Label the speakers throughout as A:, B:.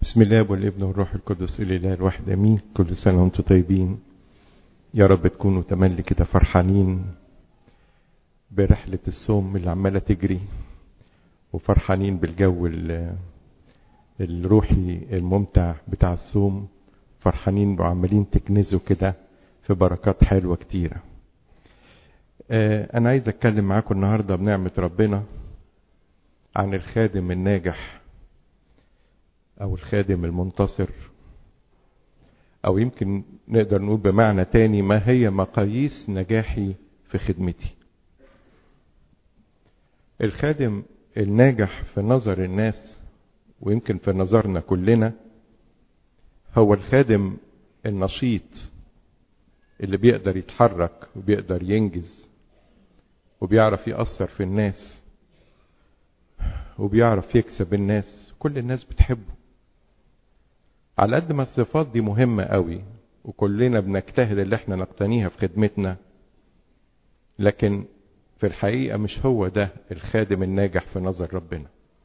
A: بسم الله والابن والروح القدس الاله الواحد امين كل سنه وانتم طيبين يا رب تكونوا تملي كده فرحانين برحله الصوم اللي عماله تجري وفرحانين بالجو ال- الروحي الممتع بتاع الصوم فرحانين وعمالين تكنزوا كده في بركات حلوه كتيره آه، انا عايز اتكلم معاكم النهارده بنعمه ربنا عن الخادم الناجح او الخادم المنتصر او يمكن نقدر نقول بمعنى تاني ما هي مقاييس نجاحي في خدمتي الخادم الناجح في نظر الناس ويمكن في نظرنا كلنا هو الخادم النشيط اللي بيقدر يتحرك وبيقدر ينجز وبيعرف يأثر في الناس وبيعرف يكسب الناس كل الناس بتحبه على قد ما الصفات دي مهمة قوي وكلنا بنجتهد اللي احنا نقتنيها في خدمتنا لكن في الحقيقة مش هو ده الخادم الناجح في نظر ربنا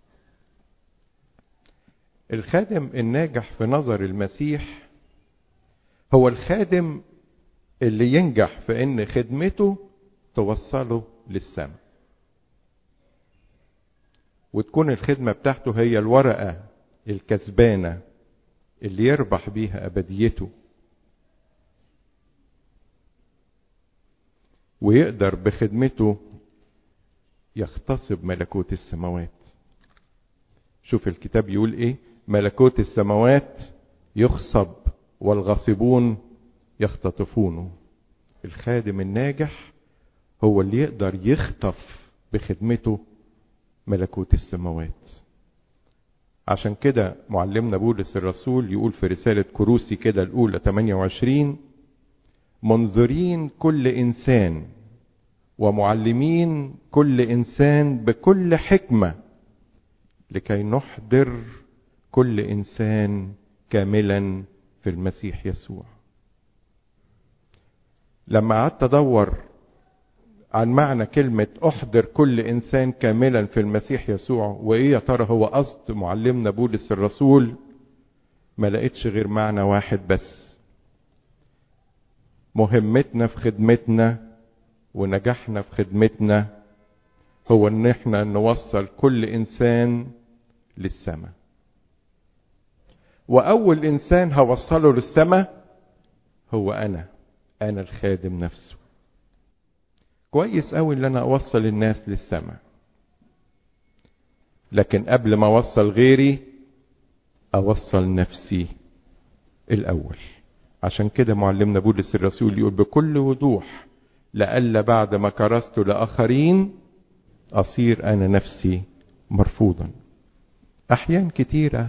A: الخادم الناجح في نظر المسيح هو الخادم اللي ينجح في ان خدمته توصله للسماء وتكون الخدمة بتاعته هي الورقة الكسبانة اللي يربح بيها أبديته ويقدر بخدمته يغتصب ملكوت السماوات شوف الكتاب يقول ايه ملكوت السماوات يخصب والغاصبون يختطفونه الخادم الناجح هو اللي يقدر يخطف بخدمته ملكوت السماوات عشان كده معلمنا بولس الرسول يقول في رسالة كروسي كده الأولى 28 منظرين كل إنسان ومعلمين كل إنسان بكل حكمة لكي نحضر كل إنسان كاملا في المسيح يسوع لما قعدت أدور عن معنى كلمة أحضر كل إنسان كاملا في المسيح يسوع وإيه يا ترى هو قصد معلمنا بولس الرسول ما لقيتش غير معنى واحد بس مهمتنا في خدمتنا ونجاحنا في خدمتنا هو ان احنا نوصل كل انسان للسماء واول انسان هوصله للسماء هو انا انا الخادم نفسه كويس قوي ان انا اوصل الناس للسماء لكن قبل ما اوصل غيري اوصل نفسي الاول عشان كده معلمنا بولس الرسول يقول بكل وضوح لئلا بعد ما كرست لاخرين اصير انا نفسي مرفوضا احيان كتيره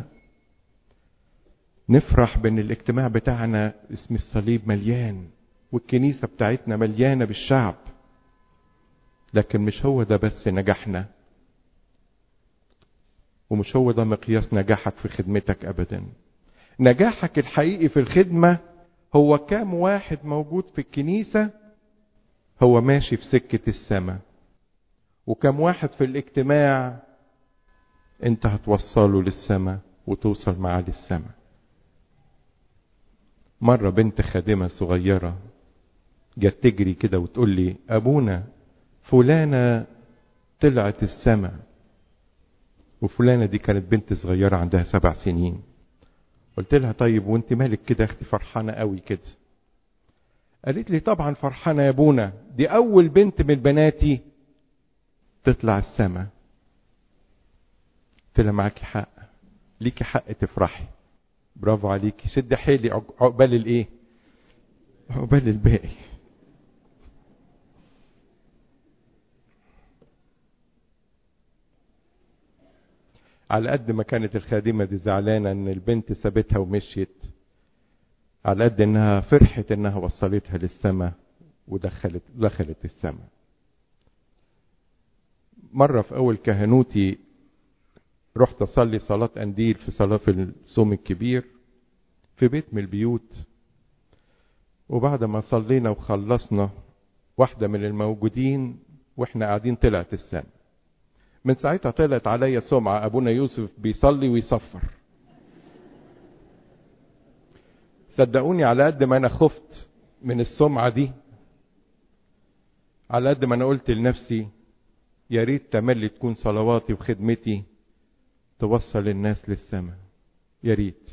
A: نفرح بان الاجتماع بتاعنا اسم الصليب مليان والكنيسه بتاعتنا مليانه بالشعب لكن مش هو ده بس نجاحنا ومش هو ده مقياس نجاحك في خدمتك ابدا نجاحك الحقيقي في الخدمه هو كام واحد موجود في الكنيسه هو ماشي في سكه السماء وكم واحد في الاجتماع انت هتوصله للسماء وتوصل معاه للسماء مرة بنت خادمة صغيرة جت تجري كده وتقول لي أبونا فلانة طلعت السماء وفلانة دي كانت بنت صغيرة عندها سبع سنين قلت لها طيب وانت مالك كده يا اختي فرحانة قوي كده قالت لي طبعا فرحانة يا ابونا دي أول بنت من بناتي تطلع السماء قلت لها معاكي حق ليكي حق تفرحي برافو عليكي شد حيلي عقبال الايه عقبال الباقي على قد ما كانت الخادمة دي زعلانة ان البنت سابتها ومشيت على قد انها فرحت انها وصلتها للسماء ودخلت دخلت السماء مرة في أول كهنوتي رحت أصلي صلاة أنديل في صلاة في الصوم الكبير في بيت من البيوت وبعد ما صلينا وخلصنا واحدة من الموجودين واحنا قاعدين طلعت السماء من ساعتها طلعت عليا سمعة أبونا يوسف بيصلي ويصفر صدقوني على قد ما انا خفت من السمعة دي على قد ما انا قلت لنفسي يا ريت تملي تكون صلواتي وخدمتي توصل الناس للسماء يا ريت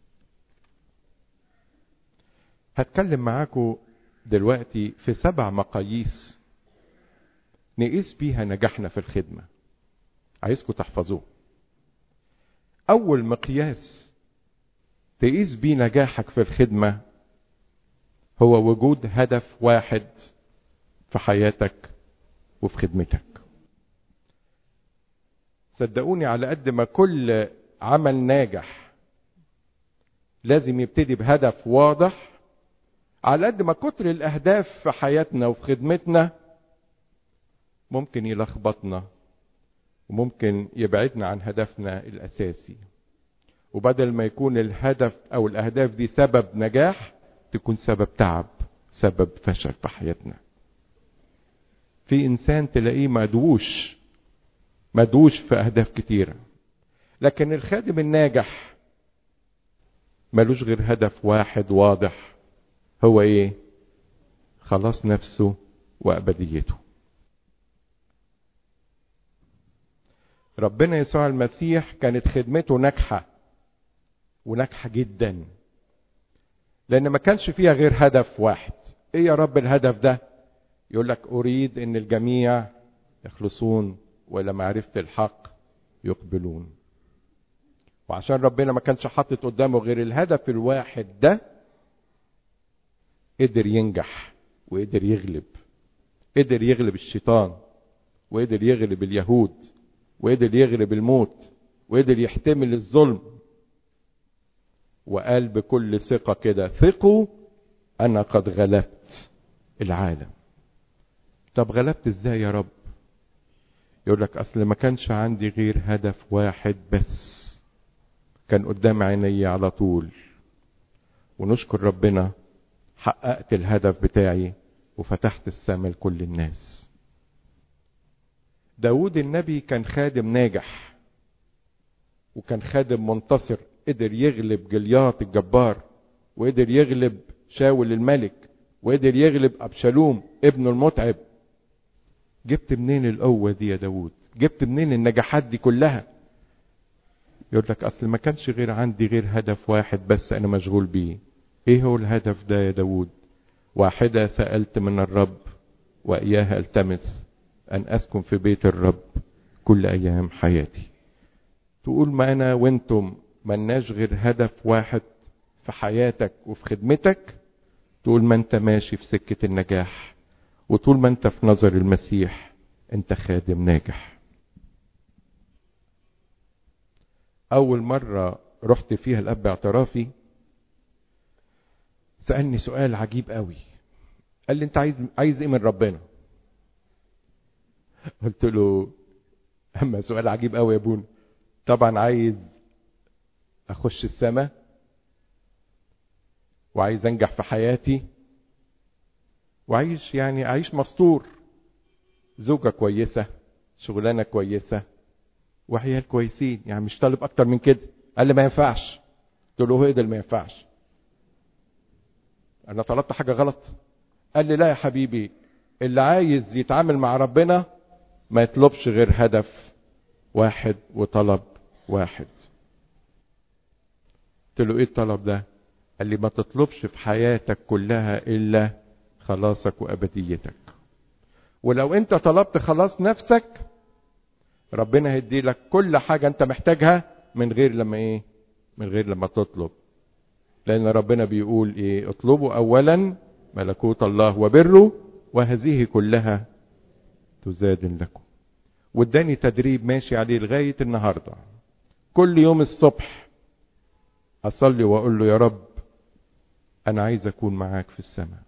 A: هتكلم معاكم دلوقتي في سبع مقاييس نقيس بيها نجاحنا في الخدمة عايزكم تحفظوه أول مقياس تقيس بيه نجاحك في الخدمة هو وجود هدف واحد في حياتك وفي خدمتك صدقوني على قد ما كل عمل ناجح لازم يبتدي بهدف واضح على قد ما كتر الاهداف في حياتنا وفي خدمتنا ممكن يلخبطنا وممكن يبعدنا عن هدفنا الاساسي وبدل ما يكون الهدف او الاهداف دي سبب نجاح تكون سبب تعب سبب فشل في حياتنا في انسان تلاقيه مدووش مدووش في اهداف كتيره لكن الخادم الناجح ملوش غير هدف واحد واضح هو ايه خلاص نفسه وابديته ربنا يسوع المسيح كانت خدمته ناجحه وناجحه جدا لان ما كانش فيها غير هدف واحد ايه يا رب الهدف ده يقول لك اريد ان الجميع يخلصون والى معرفه الحق يقبلون وعشان ربنا ما كانش حاطط قدامه غير الهدف الواحد ده قدر ينجح وقدر يغلب قدر يغلب الشيطان وقدر يغلب اليهود وقدر يغلب الموت وقدر يحتمل الظلم وقال بكل ثقة كده ثقوا أنا قد غلبت العالم طب غلبت ازاي يا رب يقول لك أصل ما كانش عندي غير هدف واحد بس كان قدام عيني على طول ونشكر ربنا حققت الهدف بتاعي وفتحت السماء لكل الناس داود النبي كان خادم ناجح وكان خادم منتصر قدر يغلب جلياط الجبار وقدر يغلب شاول الملك وقدر يغلب أبشالوم ابنه المتعب جبت منين القوة دي يا داود جبت منين النجاحات دي كلها يقول لك أصل ما كانش غير عندي غير هدف واحد بس أنا مشغول بيه ايه هو الهدف ده يا داود واحدة سألت من الرب وإياها التمس أن أسكن في بيت الرب كل أيام حياتي تقول ما أنا وانتم ملناش غير هدف واحد في حياتك وفي خدمتك طول ما انت ماشي في سكة النجاح وطول ما انت في نظر المسيح انت خادم ناجح أول مرة رحت فيها الأب اعترافي سألني سؤال عجيب قوي قال لي انت عايز عايز ايه من ربنا قلت له اما سؤال عجيب قوي يا ابونا طبعا عايز اخش السماء وعايز انجح في حياتي وعايش يعني اعيش مستور زوجة كويسة شغلانة كويسة وعيال كويسين يعني مش طالب اكتر من كده قال لي ما ينفعش قلت له هو ده اللي ما ينفعش انا طلبت حاجه غلط قال لي لا يا حبيبي اللي عايز يتعامل مع ربنا ما يطلبش غير هدف واحد وطلب واحد قلت له ايه الطلب ده قال لي ما تطلبش في حياتك كلها الا خلاصك وابديتك ولو انت طلبت خلاص نفسك ربنا هيدي لك كل حاجه انت محتاجها من غير لما ايه من غير لما تطلب لأن ربنا بيقول إيه اطلبوا أولا ملكوت الله وبره وهذه كلها تزاد لكم واداني تدريب ماشي عليه لغاية النهاردة كل يوم الصبح أصلي وأقول له يا رب أنا عايز أكون معاك في السماء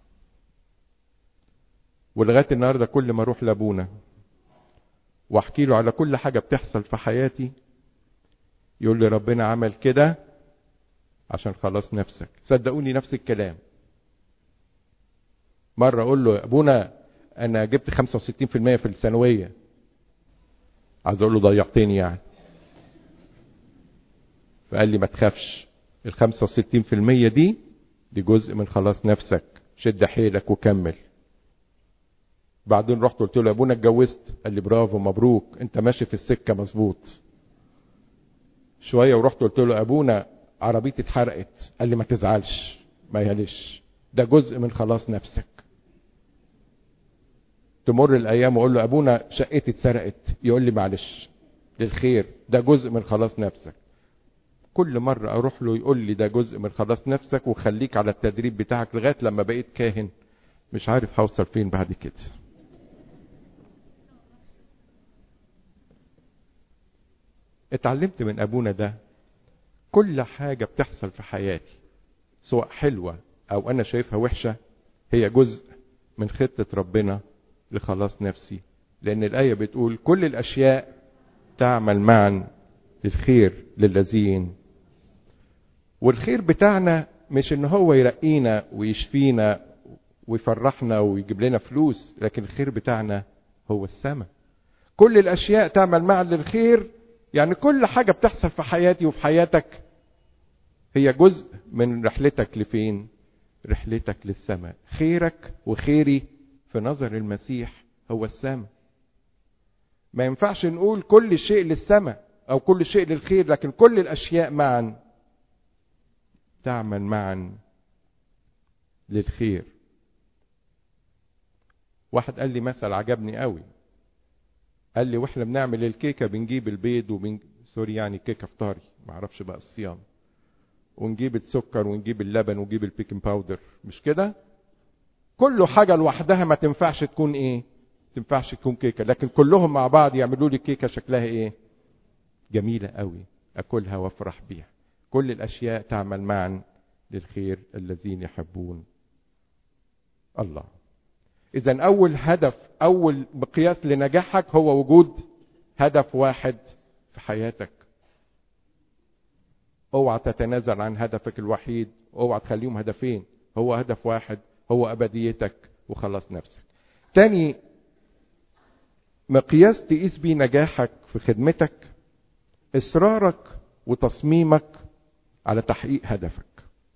A: ولغاية النهاردة كل ما أروح لأبونا وأحكي له على كل حاجة بتحصل في حياتي يقول لي ربنا عمل كده عشان خلاص نفسك صدقوني نفس الكلام مرة أقول له أبونا أنا جبت 65% في الثانوية عايز أقول له ضيعتني يعني فقال لي ما تخافش ال 65% دي دي جزء من خلاص نفسك شد حيلك وكمل بعدين رحت قلت له يا ابونا اتجوزت قال لي برافو مبروك انت ماشي في السكه مظبوط شويه ورحت قلت له ابونا عربيتي اتحرقت قال لي ما تزعلش ما يهلش ده جزء من خلاص نفسك تمر الايام واقول له ابونا شقتي اتسرقت يقول لي معلش للخير ده جزء من خلاص نفسك كل مرة اروح له يقول لي ده جزء من خلاص نفسك وخليك على التدريب بتاعك لغاية لما بقيت كاهن مش عارف هوصل فين بعد كده اتعلمت من ابونا ده كل حاجة بتحصل في حياتي سواء حلوة او انا شايفها وحشة هي جزء من خطة ربنا لخلاص نفسي لان الاية بتقول كل الاشياء تعمل معا للخير للذين والخير بتاعنا مش ان هو يرقينا ويشفينا ويفرحنا ويجيب لنا فلوس لكن الخير بتاعنا هو السماء كل الاشياء تعمل معا للخير يعني كل حاجة بتحصل في حياتي وفي حياتك هي جزء من رحلتك لفين رحلتك للسماء خيرك وخيري في نظر المسيح هو السماء ما ينفعش نقول كل شيء للسماء او كل شيء للخير لكن كل الاشياء معا تعمل معا للخير واحد قال لي مثل عجبني قوي قال لي واحنا بنعمل الكيكه بنجيب البيض وبن سوري يعني كيكه فطاري ما اعرفش بقى الصيام ونجيب السكر ونجيب اللبن ونجيب البيكنج باودر مش كده كل حاجه لوحدها ما تنفعش تكون ايه تنفعش تكون كيكه لكن كلهم مع بعض يعملوا لي كيكه شكلها ايه جميله قوي اكلها وافرح بيها كل الاشياء تعمل معا للخير الذين يحبون الله اذا اول هدف اول مقياس لنجاحك هو وجود هدف واحد في حياتك اوعى تتنازل عن هدفك الوحيد اوعى تخليهم هدفين هو هدف واحد هو ابديتك وخلاص نفسك تاني مقياس تقيس بيه نجاحك في خدمتك اصرارك وتصميمك على تحقيق هدفك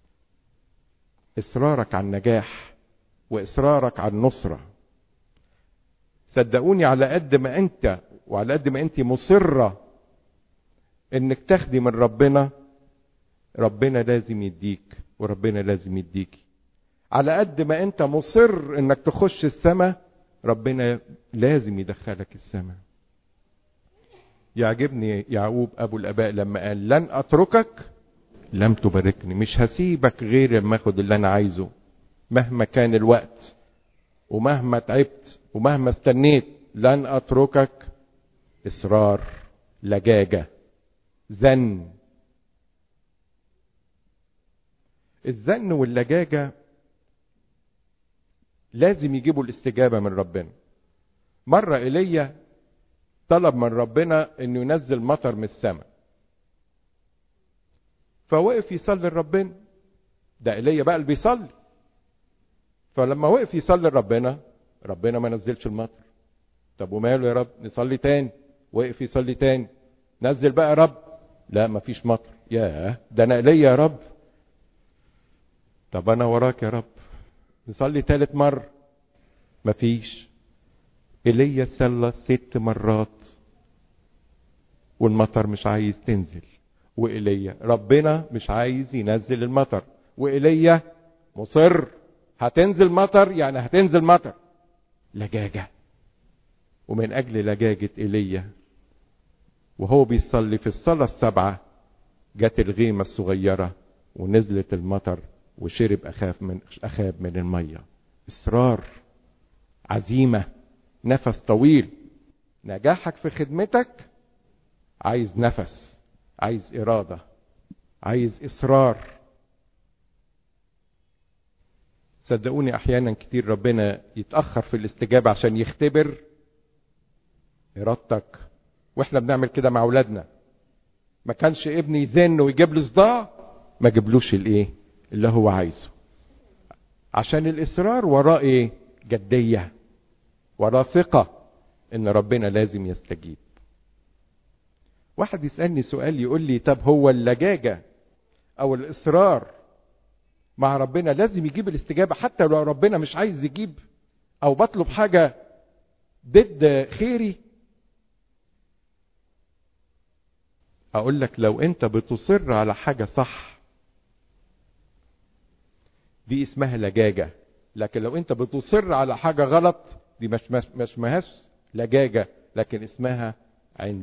A: اصرارك على النجاح واصرارك على النصره صدقوني على قد ما انت وعلى قد ما انت مصره انك تاخدي من ربنا ربنا لازم يديك وربنا لازم يديكي على قد ما انت مصر انك تخش السماء ربنا لازم يدخلك السماء يعجبني يعقوب ابو الاباء لما قال لن اتركك لم تباركني مش هسيبك غير لما اخد اللي انا عايزه مهما كان الوقت ومهما تعبت ومهما استنيت لن اتركك اصرار لجاجه زن الزن واللجاجه لازم يجيبوا الاستجابه من ربنا مره ايليا طلب من ربنا انه ينزل مطر من السماء فوقف يصلي لربنا ده ايليا بقى اللي بيصلي فلما وقف يصلي لربنا ربنا ما نزلش المطر طب وماله يا رب نصلي تاني وقف يصلي تاني نزل بقى يا رب لا مفيش مطر ياه ده انا ايليا يا رب طب انا وراك يا رب نصلي تالت مرة مفيش ايليا صلى ست مرات والمطر مش عايز تنزل وايليا ربنا مش عايز ينزل المطر وايليا مصر هتنزل مطر يعني هتنزل مطر لجاجة ومن اجل لجاجة ايليا وهو بيصلي في الصلاة السبعة جت الغيمة الصغيرة ونزلت المطر وشرب أخاف من أخاب من المية إصرار عزيمة نفس طويل نجاحك في خدمتك عايز نفس عايز إرادة عايز إصرار صدقوني أحيانا كتير ربنا يتأخر في الاستجابة عشان يختبر إرادتك وإحنا بنعمل كده مع أولادنا ما كانش ابني يزن ويجيب له صداع ما جبلوش الإيه اللي هو عايزه عشان الاصرار وراه ايه جديه وراه ثقه ان ربنا لازم يستجيب واحد يسالني سؤال يقول لي طب هو اللجاجه او الاصرار مع ربنا لازم يجيب الاستجابة حتى لو ربنا مش عايز يجيب او بطلب حاجة ضد خيري اقول لك لو انت بتصر على حاجة صح دي اسمها لجاجة لكن لو انت بتصر على حاجة غلط دي مش مش مش اسمهاش لجاجة لكن اسمها عند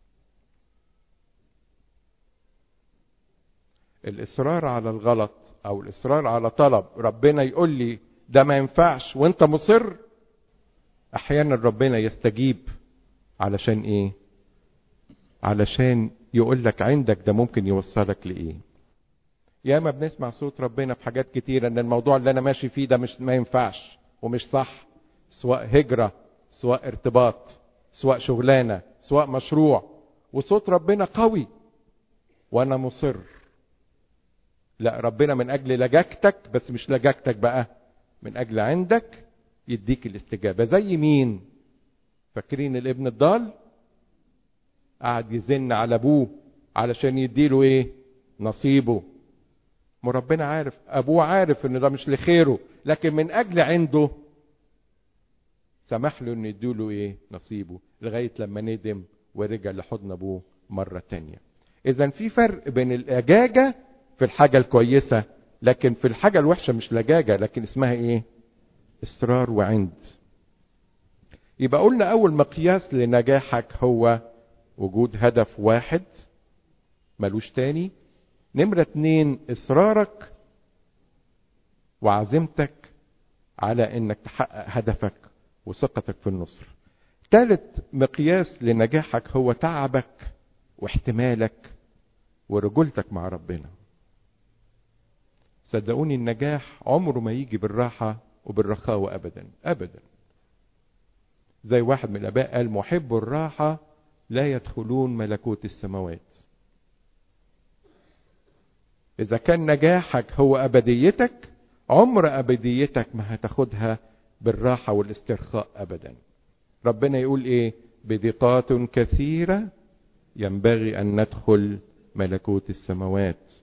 A: الاصرار على الغلط او الاصرار على طلب ربنا يقول لي ده ما ينفعش وانت مصر احيانا ربنا يستجيب علشان ايه علشان يقول لك عندك ده ممكن يوصلك لايه ياما بنسمع صوت ربنا في حاجات كتيره ان الموضوع اللي انا ماشي فيه ده مش ما ينفعش ومش صح سواء هجره سواء ارتباط سواء شغلانه سواء مشروع وصوت ربنا قوي وانا مصر لا ربنا من اجل لجاجتك بس مش لجاجتك بقى من اجل عندك يديك الاستجابه زي مين فاكرين الابن الضال قعد يزن على ابوه علشان يديله ايه نصيبه ما ربنا عارف ابوه عارف ان ده مش لخيره لكن من اجل عنده سمح له ان يديله ايه نصيبه لغايه لما ندم ورجع لحضن ابوه مره تانية اذا في فرق بين الاجاجه في الحاجه الكويسه لكن في الحاجه الوحشه مش لجاجه لكن اسمها ايه اصرار وعند يبقى قلنا اول مقياس لنجاحك هو وجود هدف واحد ملوش تاني نمرة اتنين اصرارك وعزيمتك على انك تحقق هدفك وثقتك في النصر تالت مقياس لنجاحك هو تعبك واحتمالك ورجولتك مع ربنا صدقوني النجاح عمره ما يجي بالراحة وبالرخاوة أبدا أبدا زي واحد من الآباء قال محب الراحة لا يدخلون ملكوت السماوات إذا كان نجاحك هو أبديتك عمر أبديتك ما هتاخدها بالراحة والاسترخاء أبدا ربنا يقول إيه بضيقات كثيرة ينبغي أن ندخل ملكوت السماوات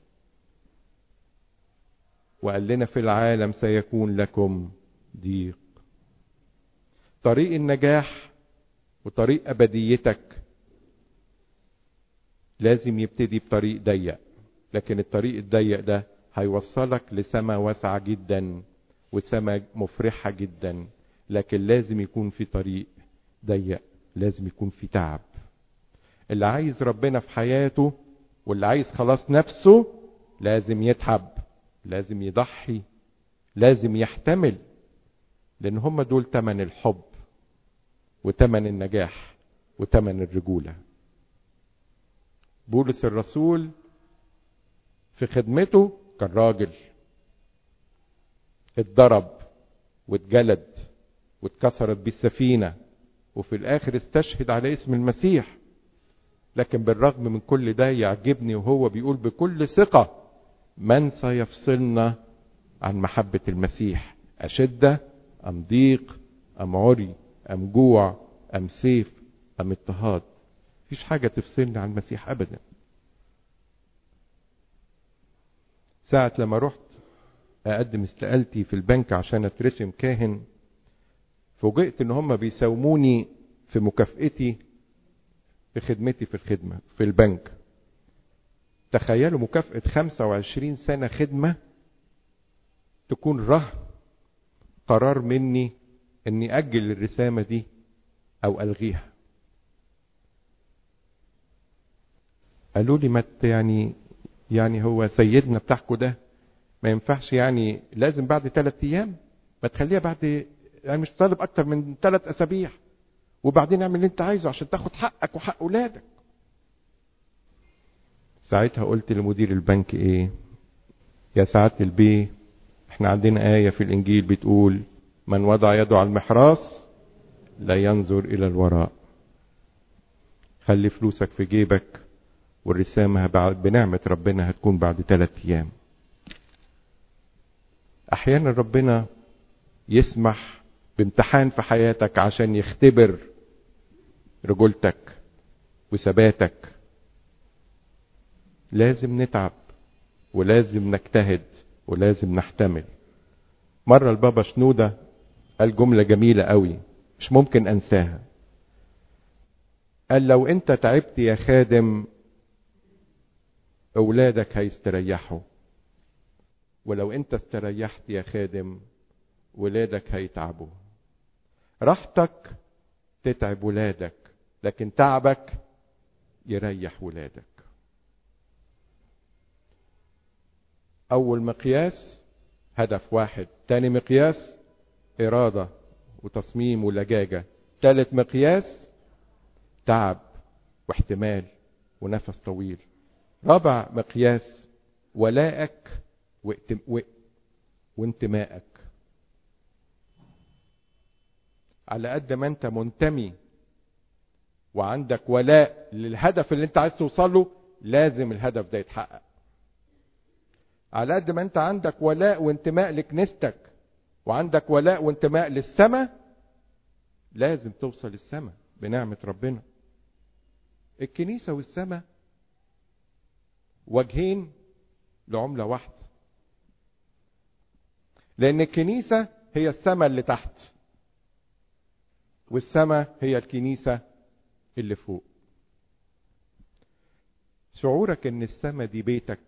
A: وقال لنا في العالم سيكون لكم ضيق طريق النجاح وطريق أبديتك لازم يبتدي بطريق ضيق لكن الطريق الضيق ده هيوصلك لسماء واسعة جدا وسماء مفرحة جدا لكن لازم يكون في طريق ضيق لازم يكون في تعب اللي عايز ربنا في حياته واللي عايز خلاص نفسه لازم يتعب لازم يضحي لازم يحتمل لان هم دول تمن الحب وتمن النجاح وتمن الرجولة بولس الرسول في خدمته كان راجل اتضرب واتجلد واتكسرت بيه السفينة وفي الاخر استشهد على اسم المسيح لكن بالرغم من كل ده يعجبني وهو بيقول بكل ثقة من سيفصلنا عن محبة المسيح أشدة أم ضيق أم عري أم جوع أم سيف أم اضطهاد مفيش حاجة تفصلني عن المسيح أبدا ساعة لما رحت أقدم استقالتي في البنك عشان أترسم كاهن فوجئت إن هم بيساوموني في مكافئتي في خدمتي في الخدمة في البنك تخيلوا مكافأة 25 سنة خدمة تكون رهن قرار مني اني اجل الرسامة دي او الغيها قالوا لي ما يعني يعني هو سيدنا بتاعكم ده ما ينفعش يعني لازم بعد ثلاث ايام ما تخليها بعد يعني مش طالب اكتر من ثلاث اسابيع وبعدين اعمل اللي انت عايزه عشان تاخد حقك وحق اولادك ساعتها قلت لمدير البنك ايه يا سعادة البيه احنا عندنا آية في الانجيل بتقول من وضع يده على المحراث لا ينظر الى الوراء خلي فلوسك في جيبك والرسامة بنعمة ربنا هتكون بعد ثلاث ايام احيانا ربنا يسمح بامتحان في حياتك عشان يختبر رجولتك وثباتك لازم نتعب ولازم نجتهد ولازم نحتمل مرة البابا شنودة قال جملة جميلة قوي مش ممكن أنساها قال لو أنت تعبت يا خادم أولادك هيستريحوا ولو أنت استريحت يا خادم ولادك هيتعبوا راحتك تتعب ولادك لكن تعبك يريح ولادك أول مقياس هدف واحد تاني مقياس إرادة وتصميم ولجاجة تالت مقياس تعب واحتمال ونفس طويل رابع مقياس ولائك واتم... و... وانتمائك على قد ما انت منتمي وعندك ولاء للهدف اللي انت عايز توصله لازم الهدف ده يتحقق على قد ما انت عندك ولاء وانتماء لكنيستك وعندك ولاء وانتماء للسماء لازم توصل السماء بنعمة ربنا الكنيسة والسماء وجهين لعملة واحدة لأن الكنيسة هي السماء اللي تحت والسماء هي الكنيسة اللي فوق شعورك ان السماء دي بيتك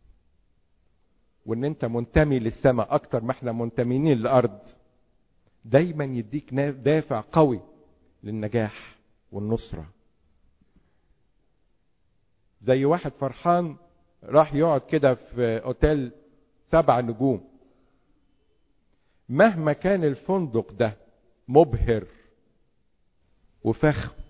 A: وان انت منتمي للسماء اكتر ما احنا منتمين للارض دايما يديك دافع قوي للنجاح والنصرة زي واحد فرحان راح يقعد كده في اوتيل سبع نجوم مهما كان الفندق ده مبهر وفخم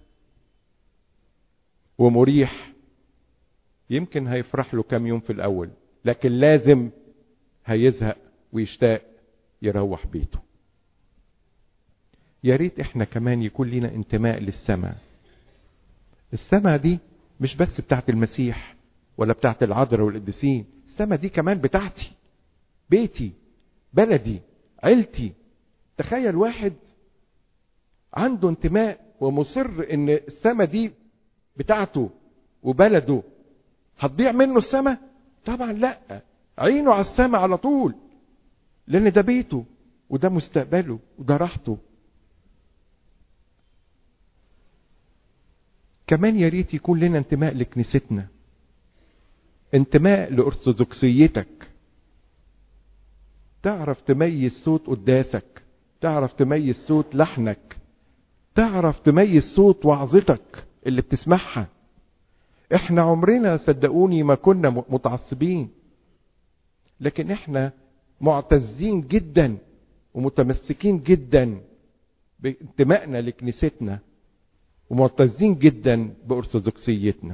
A: ومريح يمكن هيفرح له كام يوم في الاول لكن لازم هيزهق ويشتاق يروح بيته يا ريت احنا كمان يكون لنا انتماء للسماء السماء دي مش بس بتاعت المسيح ولا بتاعت العذراء والقديسين السماء دي كمان بتاعتي بيتي بلدي عيلتي تخيل واحد عنده انتماء ومصر ان السماء دي بتاعته وبلده هتضيع منه السماء طبعا لا عينه على السماء على طول لان ده بيته وده مستقبله وده راحته كمان يا ريت يكون لنا انتماء لكنيستنا انتماء لارثوذكسيتك تعرف تميز صوت قداسك تعرف تميز صوت لحنك تعرف تميز صوت وعظتك اللي بتسمعها احنا عمرنا صدقوني ما كنا متعصبين لكن احنا معتزين جدا ومتمسكين جدا بانتمائنا لكنيستنا ومعتزين جدا بارثوذكسيتنا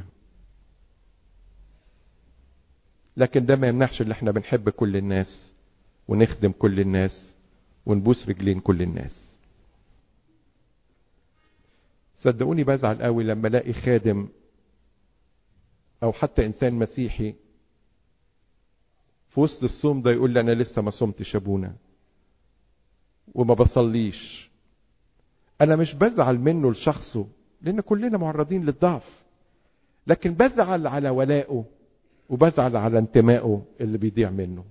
A: لكن ده ما يمنعش ان احنا بنحب كل الناس ونخدم كل الناس ونبوس رجلين كل الناس صدقوني بزعل قوي لما الاقي خادم او حتى انسان مسيحي في وسط الصوم ده يقول لي انا لسه ما صمتش ابونا وما بصليش انا مش بزعل منه لشخصه لان كلنا معرضين للضعف لكن بزعل على ولائه وبزعل على انتمائه اللي بيضيع منه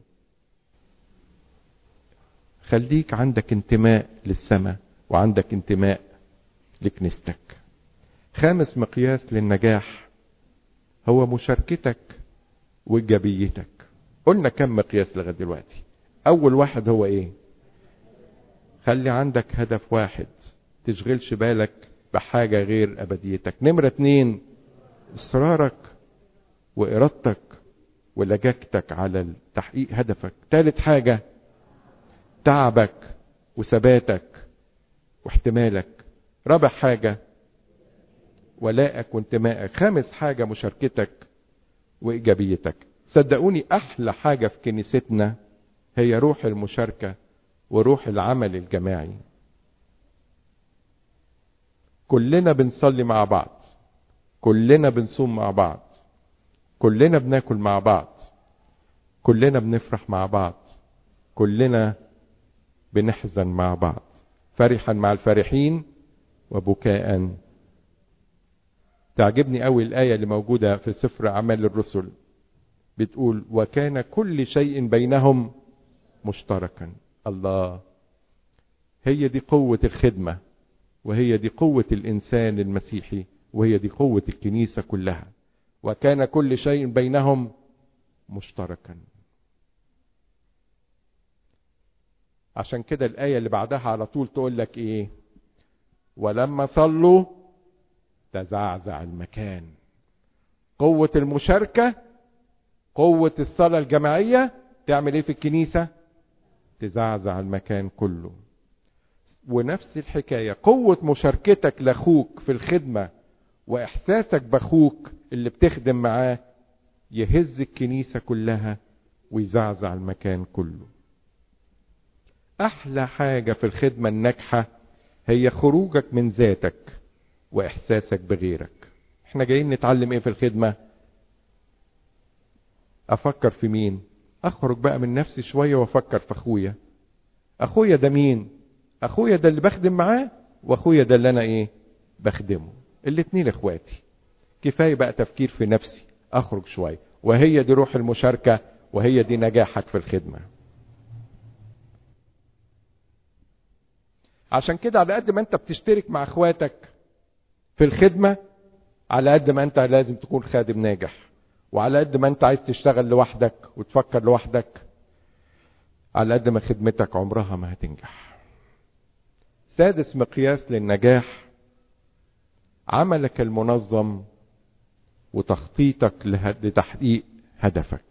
A: خليك عندك انتماء للسماء وعندك انتماء لكنيستك خامس مقياس للنجاح هو مشاركتك وايجابيتك قلنا كم مقياس لغايه دلوقتي اول واحد هو ايه خلي عندك هدف واحد تشغلش بالك بحاجة غير أبديتك نمرة اتنين إصرارك وإرادتك ولجاجتك على تحقيق هدفك تالت حاجة تعبك وثباتك واحتمالك رابع حاجة ولائك وانتمائك خامس حاجة مشاركتك وإيجابيتك صدقوني أحلى حاجة في كنيستنا هي روح المشاركة وروح العمل الجماعي كلنا بنصلي مع بعض كلنا بنصوم مع بعض كلنا بناكل مع بعض كلنا بنفرح مع بعض كلنا بنحزن مع بعض فرحا مع الفرحين وبكاء تعجبني قوي الآية اللي موجودة في سفر أعمال الرسل بتقول وكان كل شيء بينهم مشتركا الله هي دي قوة الخدمة وهي دي قوة الإنسان المسيحي وهي دي قوة الكنيسة كلها وكان كل شيء بينهم مشتركا عشان كده الآية اللي بعدها على طول تقول لك إيه ولما صلوا تزعزع المكان قوة المشاركة قوة الصلاة الجماعية تعمل ايه في الكنيسة تزعزع المكان كله ونفس الحكاية قوة مشاركتك لاخوك في الخدمة واحساسك باخوك اللي بتخدم معاه يهز الكنيسة كلها ويزعزع المكان كله احلى حاجة في الخدمة الناجحة هي خروجك من ذاتك واحساسك بغيرك احنا جايين نتعلم ايه في الخدمة افكر في مين اخرج بقى من نفسي شوية وافكر في اخويا اخويا ده مين اخويا ده اللي بخدم معاه واخويا ده اللي انا ايه بخدمه الاتنين اخواتي كفاية بقى تفكير في نفسي اخرج شوية وهي دي روح المشاركة وهي دي نجاحك في الخدمة عشان كده على قد ما انت بتشترك مع اخواتك في الخدمة على قد ما انت لازم تكون خادم ناجح وعلى قد ما انت عايز تشتغل لوحدك وتفكر لوحدك على قد ما خدمتك عمرها ما هتنجح سادس مقياس للنجاح عملك المنظم وتخطيطك لتحقيق هدفك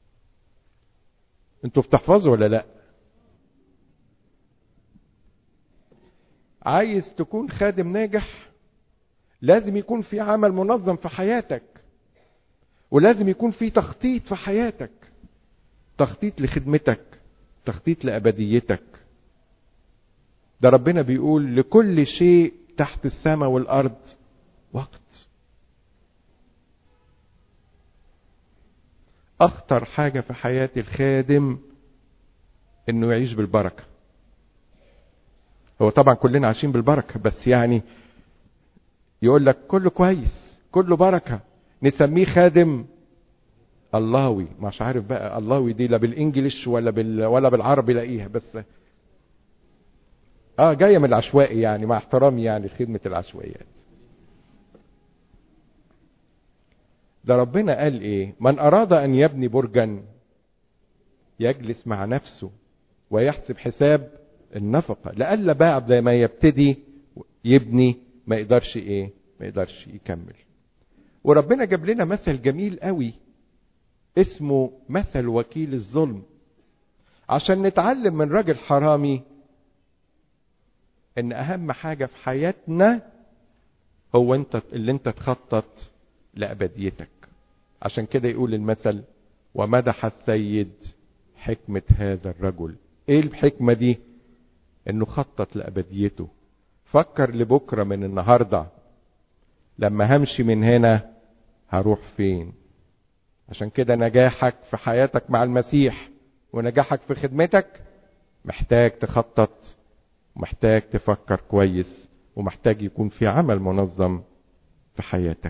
A: انتوا بتحفظوا ولا لا عايز تكون خادم ناجح لازم يكون في عمل منظم في حياتك ولازم يكون في تخطيط في حياتك تخطيط لخدمتك تخطيط لأبديتك ده ربنا بيقول لكل شيء تحت السماء والأرض وقت أخطر حاجة في حياة الخادم إنه يعيش بالبركة هو طبعا كلنا عايشين بالبركة بس يعني يقول لك كله كويس كله بركة نسميه خادم اللهوي مش عارف بقى اللهوي دي لا بالانجليش ولا بال ولا بالعربي لاقيها بس اه جايه من العشوائي يعني مع احترامي يعني خدمه العشوائيات ده ربنا قال ايه من اراد ان يبني برجا يجلس مع نفسه ويحسب حساب النفقه لئلا بعد ما يبتدي يبني ما يقدرش ايه ما يقدرش يكمل وربنا جاب لنا مثل جميل قوي اسمه مثل وكيل الظلم عشان نتعلم من راجل حرامي ان اهم حاجة في حياتنا هو انت اللي انت تخطط لابديتك عشان كده يقول المثل ومدح السيد حكمة هذا الرجل ايه الحكمة دي انه خطط لابديته فكر لبكرة من النهاردة لما همشي من هنا هروح فين عشان كده نجاحك في حياتك مع المسيح ونجاحك في خدمتك محتاج تخطط محتاج تفكر كويس ومحتاج يكون في عمل منظم في حياتك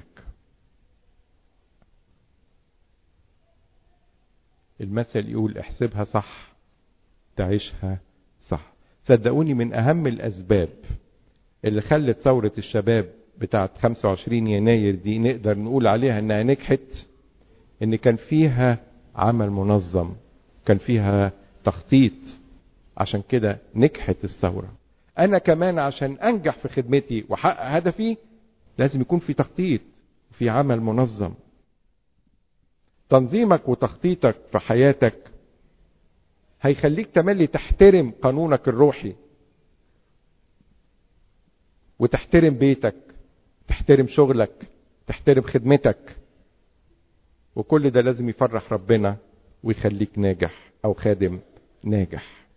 A: المثل يقول احسبها صح تعيشها صح صدقوني من اهم الاسباب اللي خلت ثورة الشباب بتاعت 25 يناير دي نقدر نقول عليها انها نجحت ان كان فيها عمل منظم كان فيها تخطيط عشان كده نجحت الثورة انا كمان عشان انجح في خدمتي واحقق هدفي لازم يكون في تخطيط في عمل منظم تنظيمك وتخطيطك في حياتك هيخليك تملي تحترم قانونك الروحي وتحترم بيتك تحترم شغلك تحترم خدمتك وكل ده لازم يفرح ربنا ويخليك ناجح او خادم ناجح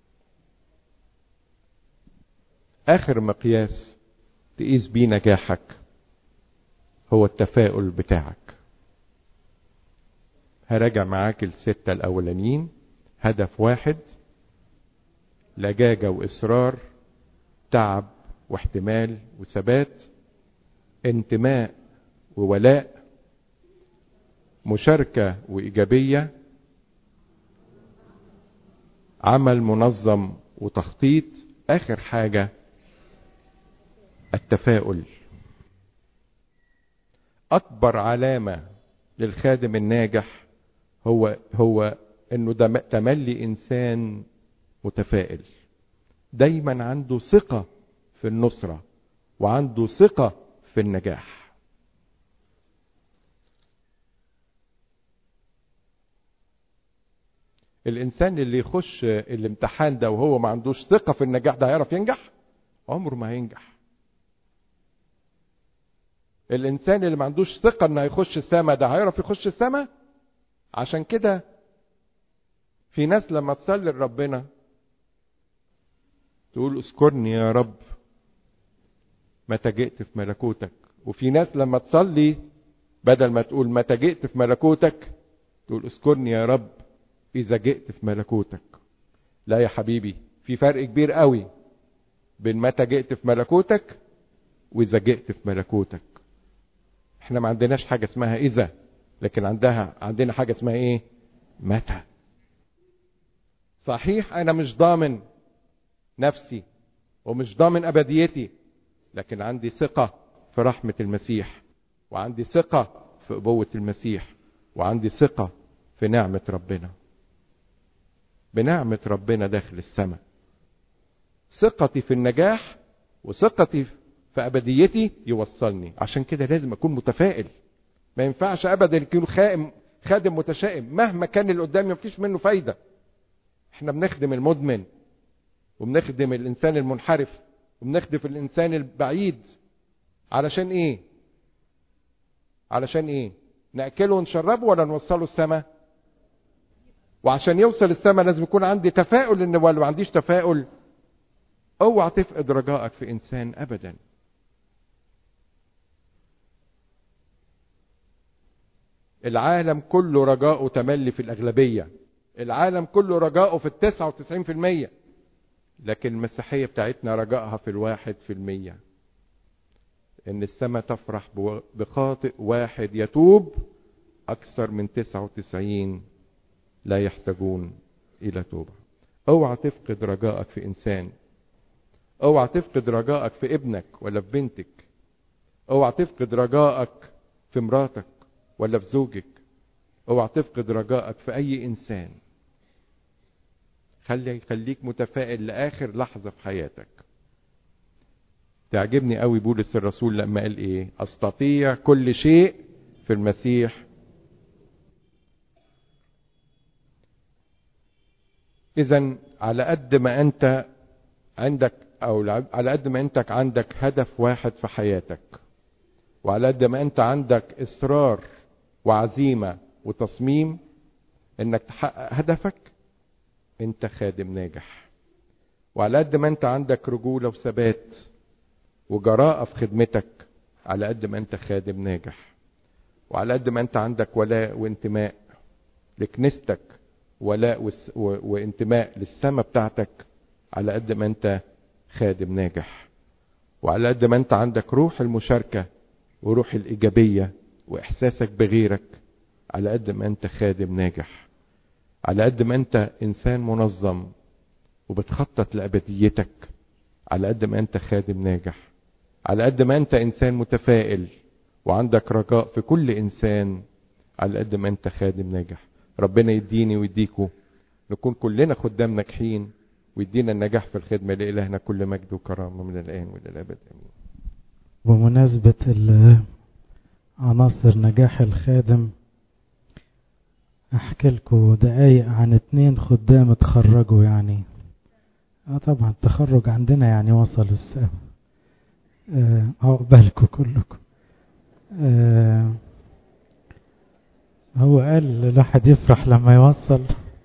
A: اخر مقياس تقيس بيه نجاحك هو التفاؤل بتاعك هراجع معاك الستة الاولانيين هدف واحد لجاجة واصرار تعب واحتمال وثبات انتماء وولاء مشاركة وإيجابية عمل منظم وتخطيط آخر حاجة التفاؤل أكبر علامة للخادم الناجح هو هو انه ده تملي انسان متفائل دايما عنده ثقة في النصرة وعنده ثقة في النجاح الانسان اللي يخش الامتحان ده وهو ما عندوش ثقة في النجاح ده هيعرف ينجح عمره ما هينجح الانسان اللي ما عندوش ثقة انه هيخش السما ده هيعرف يخش السما عشان كده في ناس لما تصلي لربنا تقول اذكرني يا رب متى جئت في ملكوتك وفي ناس لما تصلي بدل ما تقول متى جئت في ملكوتك تقول اذكرني يا رب اذا جئت في ملكوتك لا يا حبيبي في فرق كبير قوي بين متى جئت في ملكوتك واذا جئت في ملكوتك احنا ما عندناش حاجه اسمها اذا لكن عندها عندنا حاجه اسمها ايه متى صحيح انا مش ضامن نفسي ومش ضامن ابديتي لكن عندي ثقه في رحمه المسيح وعندي ثقه في ابوه المسيح وعندي ثقه في نعمه ربنا بنعمه ربنا داخل السماء ثقتي في النجاح وثقتي في ابديتي يوصلني عشان كده لازم اكون متفائل ما ينفعش ابدا يكون خائم خادم متشائم مهما كان اللي قدامي مفيش منه فايده احنا بنخدم المدمن وبنخدم الانسان المنحرف وبنخدم الانسان البعيد علشان ايه علشان ايه ناكله ونشربه ولا نوصله السماء وعشان يوصل السماء لازم يكون عندي تفاؤل ان ولا ما عنديش تفاؤل اوعى تفقد رجائك في انسان ابدا العالم كله رجاؤه تملي في الأغلبية العالم كله رجاؤه في التسعة وتسعين في المية لكن المسيحية بتاعتنا رجائها في الواحد في المية إن السماء تفرح بخاطئ واحد يتوب أكثر من تسعة وتسعين لا يحتاجون إلى توبة اوعى تفقد رجائك في إنسان اوعى تفقد رجائك في ابنك ولا في بنتك اوعى تفقد رجائك في مراتك ولا في زوجك اوعى تفقد رجائك في اي انسان خلي خليك متفائل لاخر لحظه في حياتك تعجبني قوي بولس الرسول لما قال ايه استطيع كل شيء في المسيح اذا على قد ما انت عندك او على قد ما انت عندك هدف واحد في حياتك وعلى قد ما انت عندك اصرار وعزيمة وتصميم انك تحقق هدفك انت خادم ناجح وعلى قد ما انت عندك رجولة وثبات وجراءة في خدمتك على قد ما انت خادم ناجح وعلى قد ما انت عندك ولاء وانتماء لكنيستك ولاء وانتماء للسماء بتاعتك على قد ما انت خادم ناجح وعلى قد ما انت عندك روح المشاركة وروح الإيجابية وإحساسك بغيرك على قد ما أنت خادم ناجح على قد ما أنت إنسان منظم وبتخطط لأبديتك على قد ما أنت خادم ناجح على قد ما أنت إنسان متفائل وعندك رجاء في كل إنسان على قد ما أنت خادم ناجح ربنا يديني ويديكوا نكون كلنا خدام ناجحين ويدينا النجاح في الخدمة لإلهنا كل مجد وكرامة من الآن وإلى الأبد آمين
B: بمناسبة عناصر نجاح الخادم احكي لكم دقايق عن اتنين خدام اتخرجوا يعني اه طبعا التخرج عندنا يعني وصل السما اه عقبالكم كلكم اه هو قال الواحد يفرح لما يوصل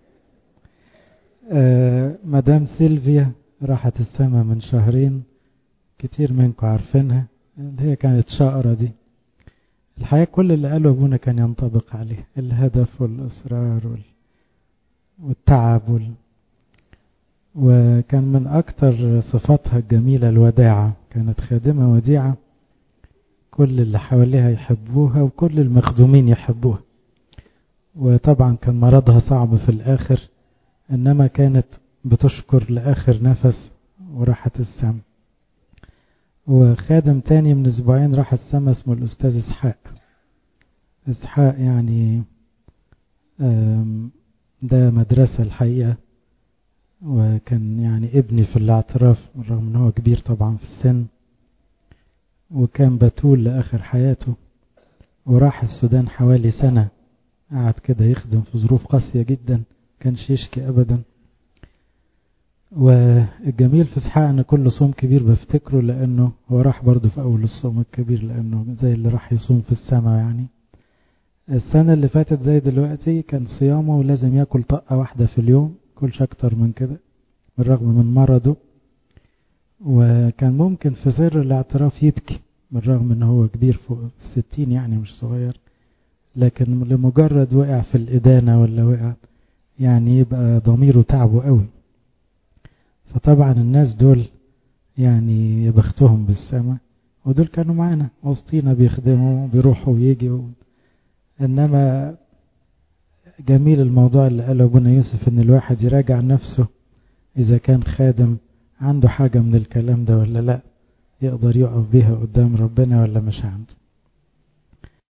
B: اه مدام سيلفيا راحت السما من شهرين كتير منكم عارفينها اللي هي كانت شقرة دي الحقيقة كل اللي قاله أبونا كان ينطبق عليه الهدف والإصرار وال... والتعب وال... وكان من أكتر صفاتها الجميلة الوداعة كانت خادمة وديعة كل اللي حواليها يحبوها وكل المخدومين يحبوها وطبعا كان مرضها صعب في الآخر إنما كانت بتشكر لآخر نفس وراحت السما وخادم تاني من أسبوعين راح السما اسمه الأستاذ إسحاق إسحاق يعني ده مدرسة الحقيقة وكان يعني ابني في الاعتراف رغم ان هو كبير طبعا في السن وكان بتول لآخر حياته وراح السودان حوالي سنة قعد كده يخدم في ظروف قاسية جدا كانش يشكي أبدا والجميل في اسحاق ان كل صوم كبير بفتكره لانه هو راح برضه في اول الصوم الكبير لانه زي اللي راح يصوم في السماء يعني السنة اللي فاتت زي دلوقتي كان صيامه لازم ياكل طقة واحدة في اليوم كلش اكتر من كده بالرغم من مرضه وكان ممكن في سر الاعتراف يبكي بالرغم ان هو كبير فوق الستين يعني مش صغير لكن لمجرد وقع في الإدانة ولا وقع يعني يبقى ضميره تعبه قوي فطبعا الناس دول يعني يبختهم بالسماء ودول كانوا معانا وسطينا بيخدموا بيروحوا ويجوا انما جميل الموضوع اللي قاله ابونا يوسف ان الواحد يراجع نفسه اذا كان خادم عنده حاجة من الكلام ده ولا لا يقدر يقف بيها قدام ربنا ولا مش عنده